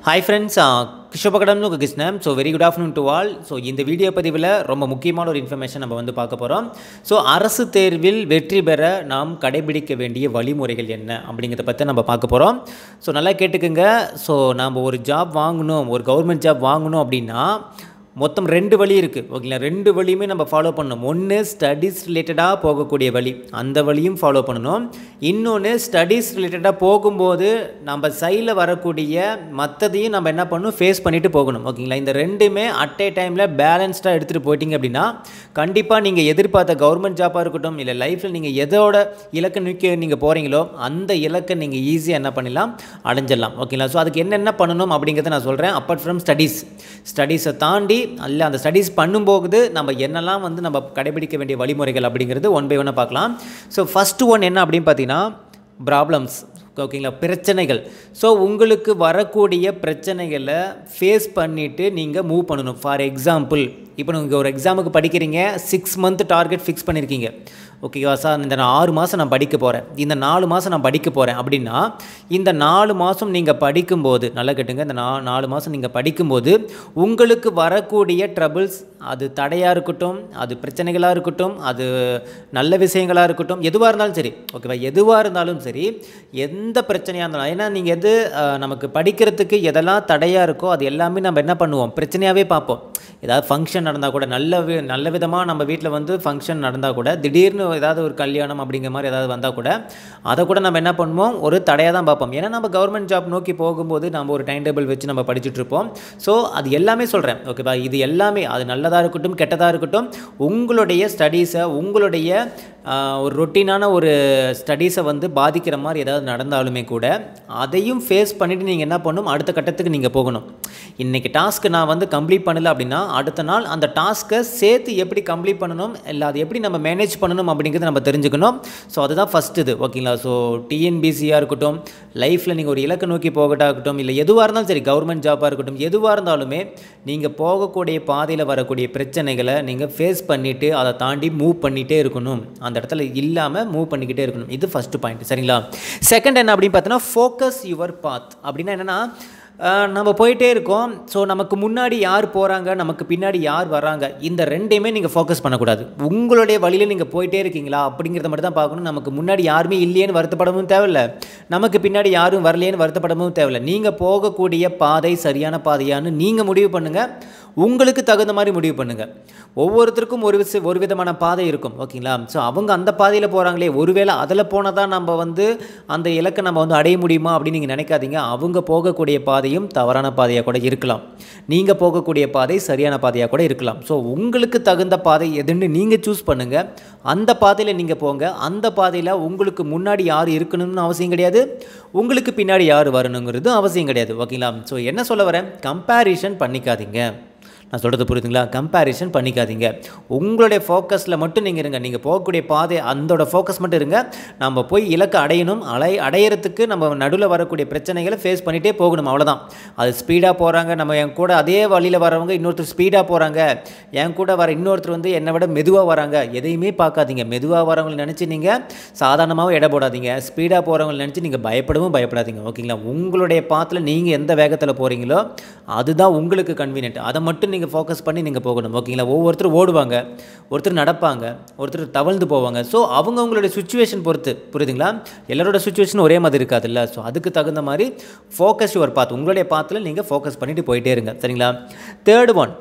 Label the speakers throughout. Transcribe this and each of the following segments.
Speaker 1: Hi friends கிருஷ்ணபகடம்னு உங்கள் Krishnan so very good afternoon to all so இந்த வீடியோ பதிவில் ரொம்ப முக்கியமான ஒரு இன்ஃபர்மேஷன் நம்ம வந்து பார்க்க போகிறோம் ஸோ அரசு தேர்வில் வெற்றி பெற நாம் கடைபிடிக்க வேண்டிய வழிமுறைகள் என்ன அப்படிங்கிறத பற்றி நம்ம பார்க்க போகிறோம் ஸோ நல்லா கேட்டுக்குங்க ஸோ நாம் ஒரு ஜாப் வாங்கணும் ஒரு கவர்மெண்ட் ஜாப் வாங்கணும் அப்படின்னா மொத்தம் ரெண்டு வழி இருக்குது ஓகேங்களா ரெண்டு வழியுமே நம்ம ஃபாலோ பண்ணணும் ஒன்று ஸ்டடீஸ் ரிலேட்டடாக போகக்கூடிய வழி அந்த வழியும் ஃபாலோ பண்ணணும் இன்னொன்று ஸ்டடீஸ் ரிலேட்டடாக போகும்போது நம்ம சைடில் வரக்கூடிய மற்றதையும் நம்ம என்ன பண்ணணும் ஃபேஸ் பண்ணிட்டு போகணும் ஓகேங்களா இந்த ரெண்டுமே அட் ஏ டைமில் பேலன்ஸ்டாக எடுத்துகிட்டு போயிட்டீங்க அப்படின்னா கண்டிப்பாக நீங்கள் எதிர்பார்த்த கவர்மெண்ட் ஜாப்பாக இருக்கட்டும் இல்லை லைஃப்பில் நீங்கள் எதோட இலக்கை நோக்கி நீங்கள் போகிறீங்களோ அந்த இலக்கை நீங்கள் ஈஸியாக என்ன பண்ணிடலாம் அடைஞ்சிடலாம் ஓகேங்களா ஸோ அதுக்கு என்னென்ன பண்ணணும் அப்படிங்கிறத நான் சொல்கிறேன் அப்பார்ட் ஃப்ரம் ஸ்டடீஸ் ஸ்டடீஸை தாண்டி அல்ல அந்த ஸ்டடீஸ் பண்ணும்போது நம்ம என்னெல்லாம் வந்து நம்ம கடைபிடிக்க வேண்டிய வழிமுறைகள் அப்படிங்கிறது ஒன் பை ஒன்னாக பார்க்கலாம் ஸோ ஃபஸ்ட்டு ஒன் என்ன அப்படின்னு பார்த்தீங்கன்னா ப்ராப்ளம்ஸ் ஓகேங்களா பிரச்சனைகள் ஸோ உங்களுக்கு வரக்கூடிய பிரச்சனைகளை ஃபேஸ் பண்ணிவிட்டு நீங்கள் மூவ் பண்ணணும் ஃபார் எக்ஸாம்பிள் இப்போ நீங்கள் ஒரு எக்ஸாமுக்கு படிக்கிறீங்க சிக்ஸ் மந்த் டார்கெட் ஃபிக்ஸ் பண்ணியிருக்கீங்க ஓகேவா சார் இந்த நான் ஆறு மாதம் நான் படிக்க போகிறேன் இந்த நாலு மாதம் நான் படிக்க போகிறேன் அப்படின்னா இந்த நாலு மாதம் நீங்கள் படிக்கும்போது நல்லா கேட்டுங்க இந்த நா நாலு மாதம் நீங்கள் படிக்கும்போது உங்களுக்கு வரக்கூடிய ட்ரபிள்ஸ் அது தடையாக இருக்கட்டும் அது பிரச்சனைகளாக இருக்கட்டும் அது நல்ல விஷயங்களாக இருக்கட்டும் எதுவாக இருந்தாலும் சரி ஓகேவா எதுவாக இருந்தாலும் சரி எந்த பிரச்சனையாக இருந்தாலும் ஏன்னா நீங்கள் எது அஹ், நமக்கு படிக்கிறதுக்கு எதெல்லாம் தடையாக இருக்கோ அது எல்லாமே நம்ம என்ன பண்ணுவோம் பிரச்சனையாகவே பார்ப்போம் ஏதாவது ஃபங்க்ஷன் நடந்தால் கூட நல்ல வி- நல்ல விதமாக நம்ம வீட்டில் வந்து ஃபங்க்ஷன் நடந்தால் கூட திடீர்னு ஏதாவது ஒரு கல்யாணம் அப்படிங்கிற மாதிரி ஏதாவது வந்தால் கூட அதை கூட நம்ம என்ன பண்ணுவோம் ஒரு தடையாக தான் பார்ப்போம் ஏன்னா நம்ம கவர்மெண்ட் ஜாப் நோக்கி போகும்போது நம்ம ஒரு டைம் டேபிள் வச்சு நம்ம படிச்சுட்டு இருப்போம் ஸோ அது எல்லாமே சொல்கிறேன் ஓகேவா இது எல்லாமே அது நல்லதாக இருக்கட்டும் கெட்டதாக இருக்கட்டும் உங்களுடைய ஸ்டடீஸை உங்களுடைய ஆஹ், ஒரு ரொட்டீனான ஒரு ஸ்டடீஸை வந்து பாதிக்கிற மாதிரி ஏதாவது நடந்தாலுமே கூட அதையும் ஃபேஸ் பண்ணிவிட்டு நீங்கள் என்ன பண்ணணும் அடுத்த கட்டத்துக்கு நீங்கள் போகணும் இன்றைக்கி டாஸ்க்கு நான் வந்து கம்ப்ளீட் பண்ணல அப்படின்னா அடுத்த நாள் அந்த டாஸ்க்கை சேர்த்து எப்படி கம்ப்ளீட் பண்ணணும் இல்லை அதை எப்படி நம்ம மேனேஜ் பண்ணணும் அப்படிங்கிறத நம்ம தெரிஞ்சுக்கணும் ஸோ அதுதான் ஃபஸ்ட் இது ஓகேங்களா ஸோ டிஎன்பிசியாக இருக்கட்டும் லைஃப்பில் நீங்கள் ஒரு இலக்கு நோக்கி போகட்டா இருக்கட்டும் இல்லை எதுவாக இருந்தாலும் சரி கவர்மெண்ட் ஜாப்பாக இருக்கட்டும் எதுவாக இருந்தாலுமே நீங்கள் போகக்கூடிய பாதையில் வரக்கூடிய பிரச்சனைகளை நீங்கள் ஃபேஸ் பண்ணிவிட்டு அதை தாண்டி மூவ் பண்ணிகிட்டே இருக்கணும் அந்த இடத்துல இல்லாமல் மூவ் பண்ணிக்கிட்டே இருக்கணும் இது ஃபஸ்ட்டு பாயிண்ட் சரிங்களா செகண்ட் என்ன அப்படின்னு பார்த்தீங்கன்னா ஃபோக்கஸ் யுவர் பாத் அப்படின்னா என்னென்னா ஆஹ் நம்ம போயிட்டே இருக்கோம் ஸோ நமக்கு முன்னாடி யார் போகிறாங்க நமக்கு பின்னாடி யார் வராங்க இந்த ரெண்டையுமே நீங்கள் ஃபோக்கஸ் பண்ணக்கூடாது உங்களுடைய வழியில் நீங்கள் போயிட்டே இருக்கீங்களா அப்படிங்கிறத மட்டும் தான் பார்க்கணும் நமக்கு முன்னாடி யாருமே இல்லையேன்னு வருத்தப்படவும் தேவையில்ல நமக்கு பின்னாடி யாரும் வரலையேன்னு வருத்தப்படவும் தேவையில்ல நீங்கள் போகக்கூடிய பாதை சரியான பாதையான்னு நீங்கள் முடிவு பண்ணுங்கள் உங்களுக்கு தகுந்த மாதிரி முடிவு பண்ணுங்கள் ஒவ்வொருத்தருக்கும் ஒரு விச ஒரு விதமான பாதை இருக்கும் ஓகேங்களா ஸோ அவங்க அந்த பாதையில் போகிறாங்களே ஒருவேளை அதில் போனால் தான் நம்ம வந்து அந்த இலக்கை நம்ம வந்து அடைய முடியுமா அப்படின்னு நீங்கள் நினைக்காதீங்க அவங்க போகக்கூடிய பாதையும் தவறான பாதையாக கூட இருக்கலாம் நீங்கள் போகக்கூடிய பாதை சரியான பாதையாக கூட இருக்கலாம் ஸோ உங்களுக்கு தகுந்த பாதை எதுன்னு நீங்கள் சூஸ் பண்ணுங்கள் அந்த பாதையில் நீங்கள் போங்க அந்த பாதையில் உங்களுக்கு முன்னாடி யார் இருக்கணும்னு அவசியம் கிடையாது உங்களுக்கு பின்னாடி யார் வரணுங்கிறது அவசியம் கிடையாது ஓகேங்களா ஸோ என்ன சொல்ல வரேன் கம்பேரிஷன் பண்ணிக்காதீங்க நான் சொல்கிறது புரியுதுங்களா கம்பேரிஷன் பண்ணிக்காதீங்க உங்களுடைய ஃபோக்கஸில் மட்டும் நீங்கள் இருங்க நீங்கள் போகக்கூடிய பாதை அந்தோட ஃபோக்கஸ் மட்டும் இருங்க நம்ம போய் இலக்கை அடையணும் அலை அடையிறதுக்கு நம்ம நடுவில் வரக்கூடிய பிரச்சனைகளை ஃபேஸ் பண்ணிகிட்டே போகணும் அவ்வளோதான் அது ஸ்பீடாக போகிறாங்க நம்ம என் கூட அதே வழியில் வரவங்க இன்னொருத்தர் ஸ்பீடாக போகிறாங்க என் கூட வர இன்னொருத்தர் வந்து என்னை விட மெதுவாக வராங்க எதையுமே பார்க்காதீங்க மெதுவாக வரவங்களை நினச்சி நீங்கள் சாதாரணமாகவும் எடை போடாதீங்க ஸ்பீடாக போகிறவங்களை நினச்சி நீங்கள் பயப்படவும் பயப்படாதீங்க ஓகேங்களா உங்களுடைய பாத்தில் நீங்கள் எந்த வேகத்தில் போகிறீங்களோ அதுதான் உங்களுக்கு கன்வீனியன்ட் அதை மட்டும் நீங்கள் ஃபோக்கஸ் பண்ணி நீங்கள் போகணும் ஓகேங்களா ஒவ்வொருத்தர் ஓடுவாங்க ஒருத்தர் நடப்பாங்க ஒருத்தர் தவழ்ந்து போவாங்க ஸோ அவங்கவுங்களுடைய சுச்சுவேஷன் பொறுத்து புரியுதுங்களா எல்லாரோட சுச்சுவேஷன் ஒரே மாதிரி இருக்காதுல்ல ஸோ அதுக்கு தகுந்த மாதிரி ஃபோக்கஸ் யுவர் பாத் உங்களுடைய பாத்தில் நீங்கள் ஃபோக்கஸ் பண்ணிட்டு போயிட்டே இருங்க சரிங்களா third one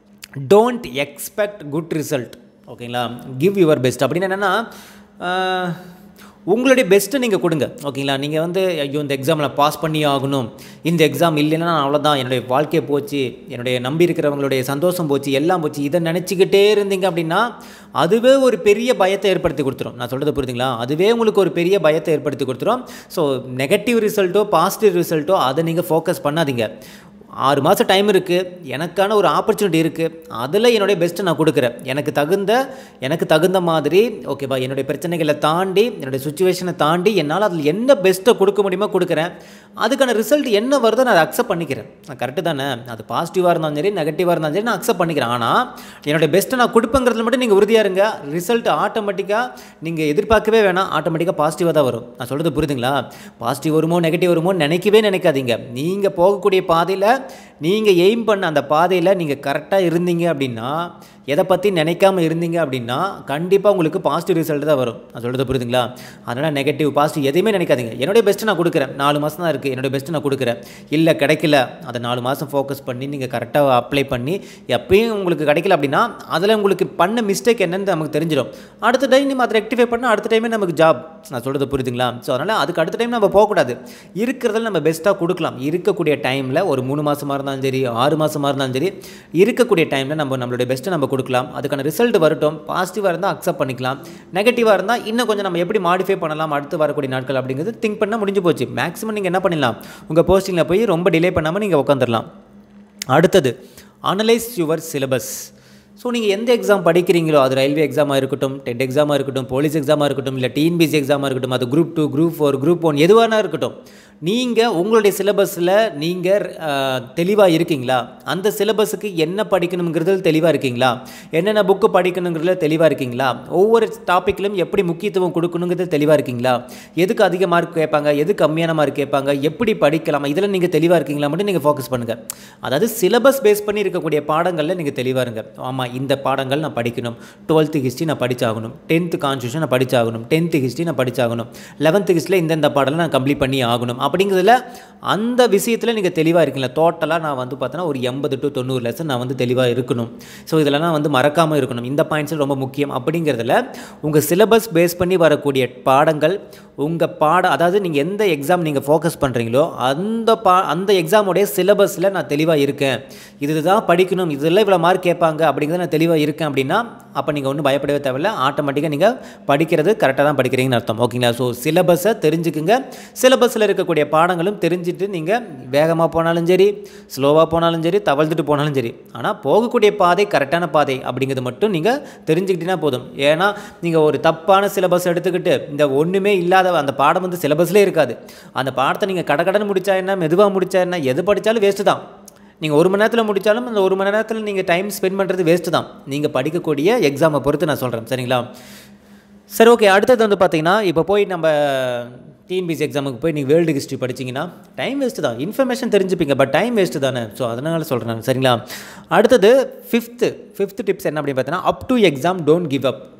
Speaker 1: don't expect good result ஓகேங்களா கிவ் யுவர் பெஸ்ட் அப்படின்னு என்னென்னா உங்களுடைய பெஸ்ட்டை நீங்கள் கொடுங்க ஓகேங்களா நீங்கள் வந்து ஐயோ இந்த எக்ஸாமில் பாஸ் பண்ணி ஆகணும் இந்த எக்ஸாம் இல்லைன்னா நான் அவ்வளோதான் என்னுடைய வாழ்க்கை போச்சு என்னுடைய நம்பி இருக்கிறவங்களுடைய சந்தோஷம் போச்சு எல்லாம் போச்சு இதை நினச்சிக்கிட்டே இருந்தீங்க அப்படின்னா அதுவே ஒரு பெரிய பயத்தை ஏற்படுத்தி கொடுத்துரும் நான் சொல்கிறது புரியுதுங்களா அதுவே உங்களுக்கு ஒரு பெரிய பயத்தை ஏற்படுத்தி கொடுத்துரும் ஸோ நெகட்டிவ் ரிசல்ட்டோ பாசிட்டிவ் ரிசல்ட்டோ அதை நீங்கள் ஃபோக்கஸ் பண்ணாதீங்க ஆறு மாதம் டைம் இருக்குது எனக்கான ஒரு ஆப்பர்ச்சுனிட்டி இருக்குது அதில் என்னுடைய பெஸ்ட்டை நான் கொடுக்குறேன் எனக்கு தகுந்த எனக்கு தகுந்த மாதிரி ஓகேவா என்னுடைய பிரச்சனைகளை தாண்டி என்னுடைய சுச்சுவேஷனை தாண்டி என்னால் அதில் என்ன பெஸ்ட்டை கொடுக்க முடியுமோ கொடுக்குறேன் அதுக்கான ரிசல்ட் என்ன வருதோ நான் அதை அக்செப்ட் பண்ணிக்கிறேன் நான் கரெக்டு தானே அது பாசிட்டிவாக இருந்தாலும் சரி நெகட்டிவாக இருந்தாலும் சரி நான் அக்செப்ட் பண்ணிக்கிறேன் ஆனால் என்னுடைய பெஸ்ட்டை நான் கொடுப்பேங்கிறதுல மட்டும் நீங்கள் உறுதியாக இருங்க ரிசல்ட் ஆட்டோமேட்டிக்காக நீங்கள் எதிர்பார்க்கவே வேணாம் ஆட்டோமேட்டிக்காக பாசிட்டிவாக தான் வரும் நான் சொல்கிறது புரியுதுங்களா பாசிட்டிவ் வருமோ நெகட்டிவ் வருமோ நினைக்கவே நினைக்காதீங்க நீங்கள் போகக்கூடிய பாதையில் நீங்கள் எய்ம் பண்ண அந்த பாதையில் நீங்கள் கரெக்டாக இருந்தீங்க அப்படின்னா எதை பற்றி நினைக்காம இருந்தீங்க அப்படின்னா கண்டிப்பாக உங்களுக்கு பாசிட்டிவ் ரிசல்ட் தான் வரும் நான் சொல்கிறது புரியுதுங்களா அதனால் நெகட்டிவ் பாசிட்டிவ் எதையுமே நினைக்காதீங்க என்னுடைய பெஸ்ட்டு நான் கொடுக்குறேன் நாலு மாதம் தான் இருக்குது என்னுடைய பெஸ்ட்டு நான் கொடுக்குறேன் இல்லை கிடைக்கல அதை நாலு மாதம் ஃபோக்கஸ் பண்ணி நீங்கள் கரெக்டாக அப்ளை பண்ணி எப்பயும் உங்களுக்கு கிடைக்கல அப்படின்னா அதில் உங்களுக்கு பண்ண மிஸ்டேக் என்னன்னு நமக்கு தெரிஞ்சிடும் அடுத்த டைம் நம்ம அதை ரெக்டிஃபை பண்ணால் அடுத்த டைமே நமக்கு ஜாப் நான் சொல்கிறது புரியுதுங்களா ஸோ அதனால் அதுக்கு அடுத்த டைம் நம்ம போகக்கூடாது இருக்கிறதில் நம்ம பெஸ்ட்டாக கொடுக்கலாம் இருக்கக்கூடிய டைமில் ஒரு மூணு மாதமாக இருந்தாலும் சரி ஆறு மாதமாக இருந்தாலும் சரி இருக்கக்கூடிய டைமில் நம்ம நம்மளுடைய பெஸ்ட்டை நம்ம கொடுக்கலாம் அதுக்கான ரிசல்ட் வரட்டும் பாசிட்டிவாக இருந்தால் அக்செப்ட் பண்ணிக்கலாம் நெகட்டிவாக இருந்தால் இன்னும் கொஞ்சம் நம்ம எப்படி மாடிஃபை பண்ணலாம் அடுத்து வரக்கூடிய நாட்கள் அப்படிங்கிறது திங்க் பண்ணால் முடிஞ்சு போச்சு மேக்ஸிமம் நீங்கள் என்ன பண்ணிடலாம் உங்கள் போஸ்டிங்கில் போய் ரொம்ப டிலே பண்ணாமல் நீங்கள் உட்காந்துடலாம் அடுத்தது அனலைஸ் யுவர் சிலபஸ் ஸோ நீங்கள் எந்த எக்ஸாம் படிக்கிறீங்களோ அது ரயில்வே எக்ஸாமாக இருக்கட்டும் டெட் எக்ஸாமாக இருக்கட்டும் போலீஸ் எக்ஸாமாக இருக்கட்டும் இல்லை டிஎன்பிசி எக்ஸாமாக இருக்கட்டும் அது group two group four group one எதுவானா இருக்கட்டும் நீங்கள் உங்களுடைய சிலபஸில் நீங்கள் தெளிவாக இருக்கீங்களா அந்த சிலபஸுக்கு என்ன படிக்கணுங்கிறது தெளிவாக இருக்கீங்களா என்னென்ன புக்கு படிக்கணுங்கிறதுல தெளிவாக இருக்கீங்களா ஒவ்வொரு டாப்பிக்கிலும் எப்படி முக்கியத்துவம் கொடுக்கணுங்கிறது தெளிவாக இருக்கீங்களா எதுக்கு அதிக மார்க் கேட்பாங்க எது கம்மியான மார்க் கேட்பாங்க எப்படி படிக்கலாம் இதில் நீங்கள் தெளிவாக இருக்கீங்களா மட்டும் நீங்கள் ஃபோக்கஸ் பண்ணுங்கள் அதாவது சிலபஸ் பேஸ் பண்ணி இருக்கக்கூடிய பாடங்களில் நீங்கள் தெளிவாக இருங்க ஆமாம் இந்த பாடங்கள் நான் படிக்கணும் டுவெல்த்து ஹிஸ்ட்ரி நான் படிச்சாகணும் டென்த்து கான்ஸ்டியூஷன் நான் படிச்சாகணும் டென்த்து ஹிஸ்ட்ரி நான் படிச்சாகணும் லெவன்த்து ஹிஸ்ட்ரியில் இந்தந்த பாடலை நான் கம்ப்ளீட் பண்ணி ஆகணும் அப்படிங்கிறதுல அந்த விஷயத்தில் நீங்கள் தெளிவாக இருக்கீங்களா டோட்டலாக நான் வந்து பார்த்தோன்னா ஒரு எண்பது டு தொண்ணூறு லெசன் நான் வந்து தெளிவாக இருக்கணும் ஸோ இதில் நான் வந்து மறக்காமல் இருக்கணும் இந்த பாயிண்ட்ஸ் ரொம்ப முக்கியம் அப்படிங்கிறதுல உங்கள் சிலபஸ் பேஸ் பண்ணி வரக்கூடிய பாடங்கள் உங்கள் பாட அதாவது நீங்கள் எந்த எக்ஸாம் நீங்கள் ஃபோக்கஸ் பண்ணுறீங்களோ அந்த பா அந்த எக்ஸாமுடைய சிலபஸில் நான் தெளிவாக இருக்கேன் இதுதான் படிக்கணும் இதெல்லாம் இவ்வளோ மார்க் கேட்பாங்க அப்படிங்கிறத நான் தெளிவாக இருக்கேன் அப்படின்னா அப்போ நீங்கள் ஒன்றும் பயப்படவே தேவையில்ல ஆட்டோமேட்டிக்காக நீங்கள் படிக்கிறது கரெக்டாக தான் படிக்கிறீங்கன்னு அர்த்தம் ஓகேங்களா ஸோ சிலபஸை தெரிஞ்சுக்குங்க சிலபஸில் இருக்கக்கூடிய பாடங்களும் தெரிஞ்சுட்டு நீங்கள் வேகமாக போனாலும் சரி ஸ்லோவாக போனாலும் சரி தவழ்ந்துட்டு போனாலும் சரி ஆனால் போகக்கூடிய பாதை கரெக்டான பாதை அப்படிங்கிறது மட்டும் நீங்கள் தெரிஞ்சுக்கிட்டீங்கன்னா போதும் ஏன்னா நீங்கள் ஒரு தப்பான சிலபஸ் எடுத்துக்கிட்டு இந்த ஒன்றுமே இல்லாத அந்த பாடம் வந்து சிலபஸ்லேயே இருக்காது அந்த பாடத்தை நீங்கள் கடகடன்னு முடிச்சா என்ன மெதுவாக முடிச்சா என்ன எது படித்தாலும் வேஸ்ட்டு தான் நீங்கள் ஒரு மணி நேரத்தில் முடித்தாலும் அந்த ஒரு மணி நேரத்தில் நீங்கள் டைம் ஸ்பெண்ட் பண்ணுறது வேஸ்ட்டு தான் நீங்கள் படிக்கக்கூடிய எக்ஸாமை பொறுத்து நான் சொல்கிறேன் சரிங்களா சரி ஓகே அடுத்தது வந்து பார்த்தீங்கன்னா இப்போ போய் நம்ம டிஎன்பிசி எக்ஸாமுக்கு போய் நீங்கள் வேர்ல்டு ஹிஸ்ட்ரி படிச்சிங்கன்னா டைம் வேஸ்ட்டு தான் இன்ஃபர்மேஷன் தெரிஞ்சுப்பீங்க பட் டைம் வேஸ்ட்டு தானே ஸோ அதனால் சொல்கிறேன் நான் சரிங்களா அடுத்தது ஃபிஃப்த்து ஃபிஃப்த்து டிப்ஸ் என்ன அப்படின்னு பார்த்தீங்கன்னா up to exam don't give up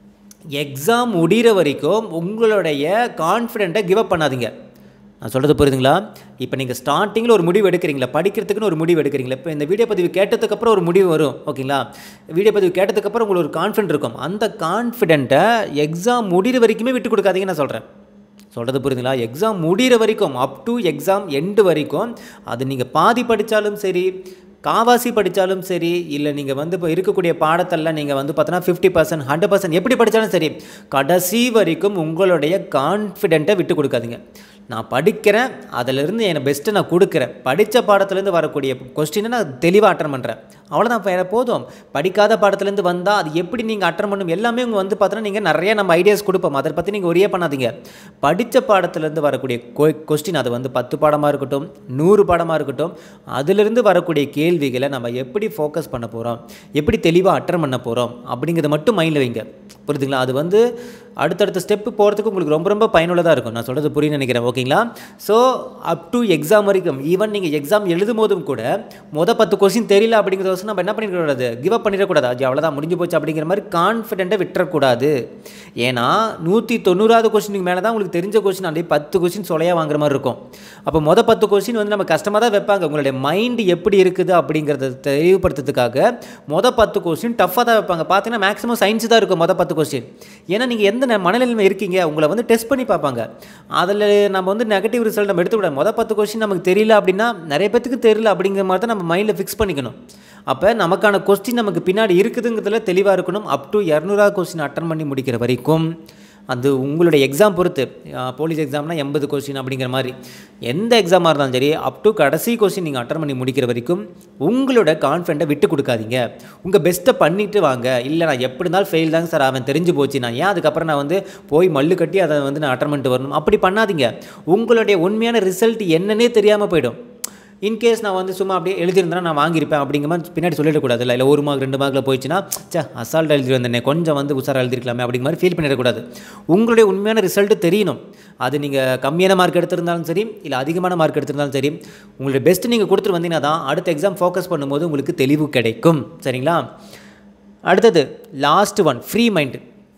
Speaker 1: exam முடிகிற வரைக்கும் உங்களுடைய கான்ஃபிடென்ட்டை கிவ் அப் பண்ணாதீங்க நான் சொல்கிறது புரியுதுங்களா இப்போ நீங்கள் ஸ்டார்டிங்கில் ஒரு முடிவு எடுக்கிறீங்களா படிக்கிறதுக்குன்னு ஒரு முடிவு எடுக்கிறீங்களா இப்போ இந்த வீடியோ பதிவு கேட்டதுக்கப்புறம் ஒரு முடிவு வரும் ஓகேங்களா வீடியோ பதிவு கேட்டதுக்கப்புறம் உங்களுக்கு ஒரு கான்ஃபிடென்ட் இருக்கும் அந்த கான்ஃபிடென்ட்டை எக்ஸாம் முடிகிற வரைக்குமே விட்டு கொடுக்காதீங்கன்னு நான் சொல்கிறேன் சொல்கிறது புரியுதுங்களா எக்ஸாம் முடிகிற வரைக்கும் அப் டு எக்ஸாம் எண்டு வரைக்கும் அது நீங்கள் பாதி படித்தாலும் சரி காவாசி படித்தாலும் சரி இல்லை நீங்கள் வந்து இப்போ இருக்கக்கூடிய பாடத்தெல்லாம் நீங்கள் வந்து பார்த்தோன்னா ஃபிஃப்டி பர்சன்ட் ஹண்ட்ரட் பர்சன்ட் எப்படி படித்தாலும் சரி கடைசி வரைக்கும் உங்களுடைய கான்ஃபிடென்ட்டை விட்டு கொடுக்காதீங்க நான் படிக்கிறேன் அதிலிருந்து என் பெஸ்ட்டை நான் கொடுக்குறேன் படித்த பாடத்துலேருந்து வரக்கூடிய கொஸ்டினை நான் தெளிவாக அட்டன் பண்ணுறேன் அவ்வளோதான் வேறு போதும் படிக்காத பாடத்துலேருந்து வந்தால் அது எப்படி நீங்கள் அட்டன் பண்ணும் எல்லாமே உங்கள் வந்து பார்த்தோன்னா நீங்கள் நிறைய நம்ம ஐடியாஸ் கொடுப்போம் அதை பற்றி நீங்கள் ஒரே பண்ணாதீங்க படித்த பாடத்துலேருந்து வரக்கூடிய கொஸ்டின் அது வந்து பத்து பாடமாக இருக்கட்டும் நூறு பாடமாக இருக்கட்டும் அதிலிருந்து வரக்கூடிய கேள்விகளை நம்ம எப்படி ஃபோக்கஸ் பண்ண போகிறோம் எப்படி தெளிவாக அட்டன் பண்ண போகிறோம் அப்படிங்கிறத மட்டும் மைண்டில் வைங்க புரியுதுங்களா அது வந்து அடுத்தடுத்த ஸ்டெப்பு போகிறதுக்கு உங்களுக்கு ரொம்ப ரொம்ப பயனுள்ளதாக இருக்கும் நான் சொல்கிறது புரியும் நினைக்கிறேன் ஓகேங்களா ஸோ அப் டு எக்ஸாம் வரைக்கும் ஈவன் நீங்கள் எக்ஸாம் எழுதும் போதும் கூட மொதல் பத்து கொஸ்டின் தெரியல அப்படிங்கிறத வச்சு நம்ம என்ன பண்ணிடக்கூடாது கிவ் அப் பண்ணிடக்கூடாது அது அவ்வளோதான் முடிஞ்சு போச்சு அப்படிங்கிற மாதிரி கான்ஃபிடென்ட்டை விட்டுறக்கூடாது ஏன்னா நூற்றி தொண்ணூறாவது கொஸ்டினுக்கு மேலே தான் உங்களுக்கு தெரிஞ்ச கொஸ்டின் அப்படியே பத்து கொஸ்டின் சொலையாக வாங்குற மாதிரி இருக்கும் அப்போ மொதல் பத்து கொஸ்டின் வந்து நம்ம கஷ்டமாக தான் வைப்பாங்க உங்களுடைய மைண்டு எப்படி இருக்குது அப்படிங்கிறத தெளிவுபடுத்துறதுக்காக மொதல் பத்து கொஸ்டின் டஃப்பாக தான் வைப்பாங்க பார்த்தீங்கன்னா மேக்ஸிமம் சயின்ஸ் தான் இருக்கும் மொதல் பத்து கொஸ்டின் ஏன்னா நீங்கள் எந்த ந- மனநிலைமை இருக்கீங்க உங்களை வந்து டெஸ்ட் பண்ணி பார்ப்பாங்க அதில் நம்ம வந்து நெகட்டிவ் ரிசல்ட் நம்ம எடுத்துக்கூடாது மொதல் பத்து கொஸ்டின் நமக்கு தெரியல அப்படின்னா நிறைய பேத்துக்கு தெரியல அப்படிங்கிற மாதிரி தான் நம்ம மைண்டில் ஃபிக்ஸ் பண்ணிக்கணும் அப்போ நமக்கான கொஸ்டின் நமக்கு பின்னாடி இருக்குதுங்கிறதுல தெளிவாக இருக்கணும் அப் டு இரநூறா கொஸ்டின் அட்டன் பண்ணி முடிக்கிற வரைக்கும் அது உங்களுடைய எக்ஸாம் பொறுத்து போலீஸ் எக்ஸாம்னா எண்பது கொஸ்டின் அப்படிங்கிற மாதிரி எந்த எக்ஸாமாக இருந்தாலும் சரி அப் டு கடைசி கொஸ்டின் நீங்கள் அட்டன் பண்ணி முடிக்கிற வரைக்கும் உங்களோட கான்ஃபிடண்ட்டை விட்டு கொடுக்காதீங்க உங்கள் பெஸ்ட்டை பண்ணிட்டு வாங்க இல்லை நான் எப்படி இருந்தாலும் ஃபெயில் தாங்க சார் அவன் தெரிஞ்சு போச்சு நான் ஏன் அதுக்கப்புறம் நான் வந்து போய் மல்லு கட்டி அதை வந்து நான் அட்டன் பண்ணிட்டு வரணும் அப்படி பண்ணாதீங்க உங்களுடைய உண்மையான ரிசல்ட் என்னன்னே தெரியாமல் போயிடும் இன்கேஸ் நான் வந்து சும்மா அப்படியே எழுதியிருந்தேன்னா நான் வாங்கியிருப்பேன் அப்படிங்கிற மாதிரி பின்னாடி சொல்லிடக்கூடாது இல்லை ஒரு மார்க் ரெண்டு மார்க்கில் போயிடுச்சுன்னா சே அசால்ட் எழுதி வந்தேனே கொஞ்சம் வந்து உஷாராக எழுதிருக்கலாமே அப்படிங்கிற மாதிரி ஃபீல் பண்ணிடக்கூடாது உங்களுடைய உண்மையான ரிசல்ட்டு தெரியணும் அது நீங்கள் கம்மியான மார்க் எடுத்திருந்தாலும் சரி இல்லை அதிகமான மார்க் எடுத்திருந்தாலும் சரி உங்களுடைய பெஸ்ட் நீங்கள் கொடுத்துட்டு வந்தீங்கன்னா தான் அடுத்த எக்ஸாம் ஃபோக்கஸ் பண்ணும்போது உங்களுக்கு தெளிவு கிடைக்கும் சரிங்களா அடுத்தது லாஸ்ட் ஒன் ஃப்ரீ மைண்டு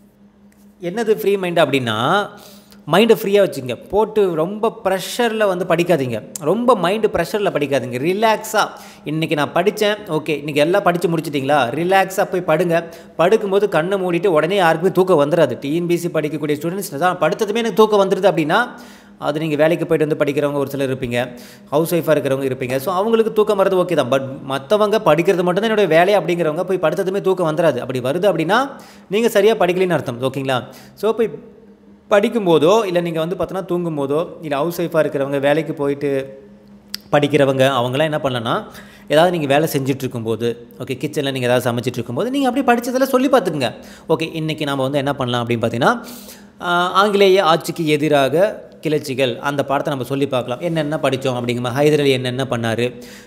Speaker 1: என்னது ஃப்ரீ மைண்டு அப்படின்னா மைண்டை ஃப்ரீயாக வச்சுங்க போட்டு ரொம்ப ப்ரெஷரில் வந்து படிக்காதீங்க ரொம்ப மைண்டு ப்ரெஷரில் படிக்காதீங்க ரிலாக்ஸாக இன்றைக்கி நான் படித்தேன் ஓகே இன்றைக்கி எல்லாம் படித்து முடிச்சிட்டிங்களா ரிலாக்ஸாக போய் படுங்க படுக்கும்போது கண்ணை மூடிட்டு உடனே யாருக்குமே தூக்கம் வந்துடாது டிஎன்பிசி படிக்கக்கூடிய ஸ்டூடெண்ட்ஸ் தான் படுத்ததுமே எனக்கு தூக்கம் வந்துடுது அப்படின்னா அது நீங்கள் வேலைக்கு போயிட்டு வந்து படிக்கிறவங்க ஒரு சிலர் இருப்பீங்க ஹவுஸ் ஒய்ஃபாக இருக்கிறவங்க இருப்பீங்க ஸோ அவங்களுக்கு தூக்கம் வரது ஓகே தான் பட் மற்றவங்க படிக்கிறது மட்டும்தான் என்னுடைய வேலை அப்படிங்கிறவங்க போய் படுத்ததுமே தூக்கம் வந்துடாது அப்படி வருது அப்படின்னா நீங்கள் சரியாக படிக்கலைன்னு அர்த்தம் ஓகேங்களா ஸோ போய் படிக்கும்போதோ இல்லை நீங்கள் வந்து பார்த்தோன்னா தூங்கும்போதோ இல்லை ஹவுஸ் ஒய்ஃபாக இருக்கிறவங்க வேலைக்கு போயிட்டு படிக்கிறவங்க அவங்களாம் என்ன பண்ணலன்னா ஏதாவது நீங்கள் வேலை செஞ்சுட்டு இருக்கும்போது ஓகே கிச்சனில் நீங்கள் ஏதாவது சமைச்சிட்டு இருக்கும்போது நீங்கள் அப்படியே படித்ததில் சொல்லி பார்த்துக்குங்க ஓகே இன்றைக்கி நாம் வந்து என்ன பண்ணலாம் அப்படின்னு பார்த்தீங்கன்னா ஆஹ், ஆங்கிலேய ஆட்சிக்கு எதிராக கிளர்ச்சிகள் அந்த பாடத்தை நம்ம சொல்லி பார்க்கலாம் என்னென்ன படித்தோம் அப்படிங்கிற மாதிரி ஹைதர் அலி என்னென்ன பண்ணார்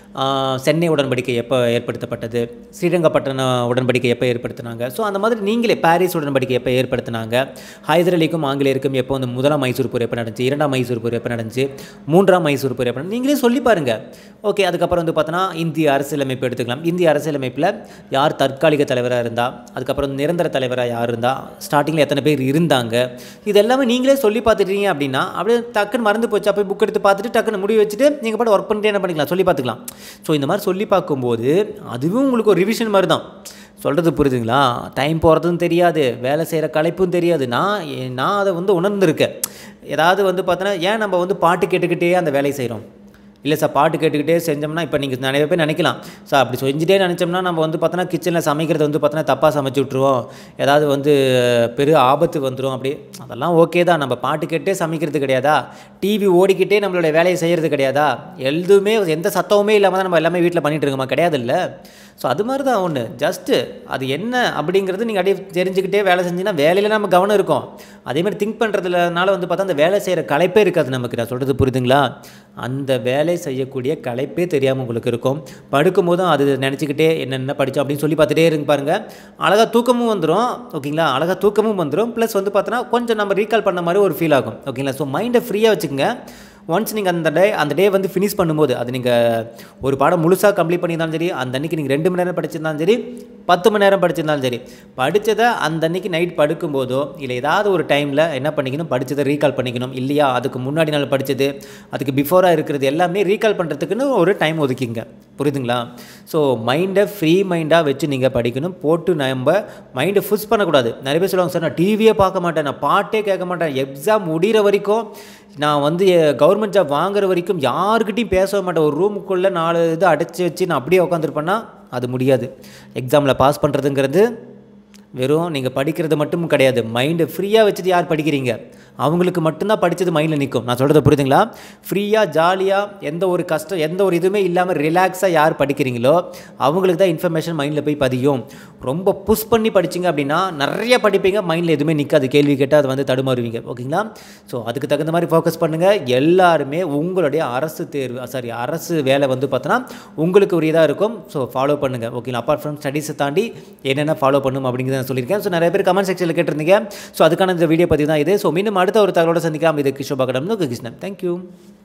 Speaker 1: சென்னை உடன்படிக்கை எப்போ ஏற்படுத்தப்பட்டது ஸ்ரீரங்கப்பட்டண உடன்படிக்கை எப்போ ஏற்படுத்தினாங்க ஸோ அந்த மாதிரி நீங்களே பாரிஸ் உடன்படிக்கை எப்போ ஏற்படுத்தினாங்க ஹைதர் அலிக்கும் ஆங்கிலேயருக்கும் எப்போ வந்து முதலாம் மைசூர் போர் எப்போ நடந்துச்சு இரண்டாம் மைசூர் போர் எப்போ நடந்துச்சு மூன்றாம் மைசூர் போர் எப்போ நடந்துச்சு? நீங்களே சொல்லி பாருங்கள் ஓகே அதுக்கப்புறம் வந்து பார்த்தோன்னா இந்திய அரசியலமைப்பு எடுத்துக்கலாம் இந்திய அரசியலமைப்பில் யார் தற்காலிக தலைவராக இருந்தா அதுக்கப்புறம் நிரந்தர தலைவராக யார் இருந்தா ஸ்டார்டிங்கில் எத்தனை பேர் இருந்தாங்க இது எல்லாமே நீங்களே சொல்லி பார்த்துட்டீங்க அப்படின்னா அப்படியே டக்குன்னு மறந்து போச்சு அப்போ புக் எடுத்து பார்த்துட்டு டக்குன்னு முடிவு வச்சுட்டு நீங்கள் பாட்டு ஒர்க் பண்ணிட்டு என்ன பண்ணிக்கலாம் சொல்லி பார்த்துக்கலாம் ஸோ இந்த மாதிரி சொல்லி பார்க்கும்போது அதுவும் உங்களுக்கு ஒரு ரிவிஷன் மாதிரி தான் சொல்கிறது புரியுதுங்களா டைம் போகிறதும் தெரியாது வேலை செய்கிற களைப்பும் தெரியாது நான் எ- நான் அதை வந்து உணர்ந்திருக்கேன் ஏதாவது வந்து பார்த்தோன்னா ஏன் நம்ம வந்து பாட்டு கேட்டுக்கிட்டே அந்த வேலையை செய்கிறோம் இல்லை சார் பாட்டு கேட்டுக்கிட்டே செஞ்சோம்னா இப்போ நீங்கள் நிறைய பேர் நினைக்கலாம் சார் அப்படி செஞ்சுட்டே நினச்சோம்னா நம்ம வந்து பார்த்தோன்னா கிச்சனில் சமைக்கிறது வந்து பார்த்தோன்னா தப்பாக சமைச்சு விட்ருவோம் ஏதாவது வந்து பெரிய ஆபத்து வந்துடும் அப்படி அதெல்லாம் ஓகே தான் நம்ம பாட்டு கேட்டே சமைக்கிறது கிடையாதா டிவி ஓடிக்கிட்டே நம்மளுடைய வேலையை செய்கிறது கிடையாதா எதுவுமே எந்த சத்தமுமே இல்லாமல் தான் நம்ம எல்லாமே வீட்டில் பண்ணிட்டு இருக்கோமா கிடையாது இல்லை ஸோ அது மாதிரி தான் ஒன்று ஜஸ்ட்டு அது என்ன அப்படிங்கிறது நீங்கள் அப்படியே தெரிஞ்சுக்கிட்டே வேலை செஞ்சீங்கன்னா வேலையில் நம்ம கவனம் இருக்கும் அதே மாதிரி திங்க் பண்ணுறதுலனால வந்து பார்த்தா அந்த வேலை செய்கிற களைப்பே இருக்காது நமக்கு நான் சொல்கிறது புரியுதுங்களா அந்த வேலை செய்யக்கூடிய களைப்பே தெரியாமல் உங்களுக்கு இருக்கும் படுக்கும் போதும் அது நினச்சிக்கிட்டே என்னென்ன படித்தோம் அப்படின்னு சொல்லி பார்த்துட்டே இருங்க பாருங்கள் அழகாக தூக்கமும் வந்துடும் ஓகேங்களா அழகாக தூக்கமும் வந்துடும் ப்ளஸ் வந்து பார்த்தோன்னா கொஞ்சம் நம்ம ரீகால் பண்ண மாதிரி ஒரு ஃபீல் ஆகும் ஓகேங்களா ஸோ மைண்டை ஃப்ரீயாக வச்சுக்கோங்க ஒன்ஸ் நீங்கள் அந்த டே அந்த டே வந்து ஃபினிஷ் பண்ணும்போது அது நீங்கள் ஒரு பாடம் முழுசாக கம்ப்ளீட் பண்ணியிருந்தாலும் சரி அந்த அன்னைக்கு நீங்கள் ரெண்டு மணி நேரம் படிச்சிருந்தாலும் சரி பத்து மணி நேரம் படிச்சிருந்தாலும் சரி படித்ததை அந்த அன்னைக்கு நைட் படுக்கும்போதோ இல்லை ஏதாவது ஒரு டைமில் என்ன பண்ணிக்கணும் படித்ததை ரீகால் பண்ணிக்கணும் இல்லையா அதுக்கு முன்னாடி நாள் படித்தது அதுக்கு பிஃபோராக இருக்கிறது எல்லாமே ரீகால் பண்ணுறதுக்குன்னு ஒரு டைம் ஒதுக்கிங்க புரியுதுங்களா ஸோ மைண்டை ஃப்ரீ மைண்டாக வச்சு நீங்கள் படிக்கணும் போட்டு நம்ம மைண்டை ஃபுஸ் பண்ணக்கூடாது நிறைய பேர் சொல்லுவாங்க சார் நான் டிவியே பார்க்க மாட்டேன் நான் பாட்டே கேட்க மாட்டேன் எக்ஸாம் முடிகிற வரைக்கும் நான் வந்து கவர்மெண்ட் ஜாப் வாங்குற வரைக்கும் யாருக்கிட்டையும் பேசவே மாட்டேன் ஒரு ரூமுக்குள்ளே நாலு இது அடைச்சி வச்சு நான் அப்படியே உட்காந்துருப்பேன்னா அது முடியாது எக்ஸாமில் பாஸ் பண்ணுறதுங்கிறது வெறும் நீங்கள் படிக்கிறது மட்டும் கிடையாது மைண்டை ஃப்ரீயாக வச்சுட்டு யார் படிக்கிறீங்க அவங்களுக்கு மட்டும்தான் படித்தது மைண்டில் நிற்கும் நான் சொல்கிறது புரியுதுங்களா ஃப்ரீயாக ஜாலியாக எந்த ஒரு கஷ்டம் எந்த ஒரு இதுவுமே இல்லாமல் ரிலாக்ஸாக யார் படிக்கிறீங்களோ அவங்களுக்கு தான் இன்ஃபர்மேஷன் மைண்டில் போய் பதியும் ரொம்ப புஷ் பண்ணி படிச்சிங்க அப்படின்னா நிறைய படிப்பீங்க மைண்டில் எதுவுமே நிற்காது கேள்வி கேட்டால் அது வந்து தடுமாறுவீங்க ஓகேங்களா ஸோ அதுக்கு தகுந்த மாதிரி ஃபோக்கஸ் பண்ணுங்கள் எல்லாருமே உங்களுடைய அரசு தேர்வு சாரி அரசு வேலை வந்து பார்த்தோன்னா உங்களுக்கு உரியதாக இருக்கும் ஸோ ஃபாலோ பண்ணுங்கள் ஓகேங்களா அப்பார்ட் ஃப்ரம் ஸ்டடீஸை தாண்டி என்னென்ன ஃபாலோ பண்ணும் அப்படிங்கிறத நான் சொல்லியிருக்கேன் ஸோ நிறைய பேர் கமெண்ட் செக்ஷனில் கேட்டிருந்தீங்க ஸோ அதுக்கான இந்த வீடியோ பற்றி தான் இது ஸோ மீண்டும் அடுத்த ஒரு தகவலோட சந்திக்கலாம் இது கிஷோபாகடம் கிருஷ்ணன் தேங்க்யூ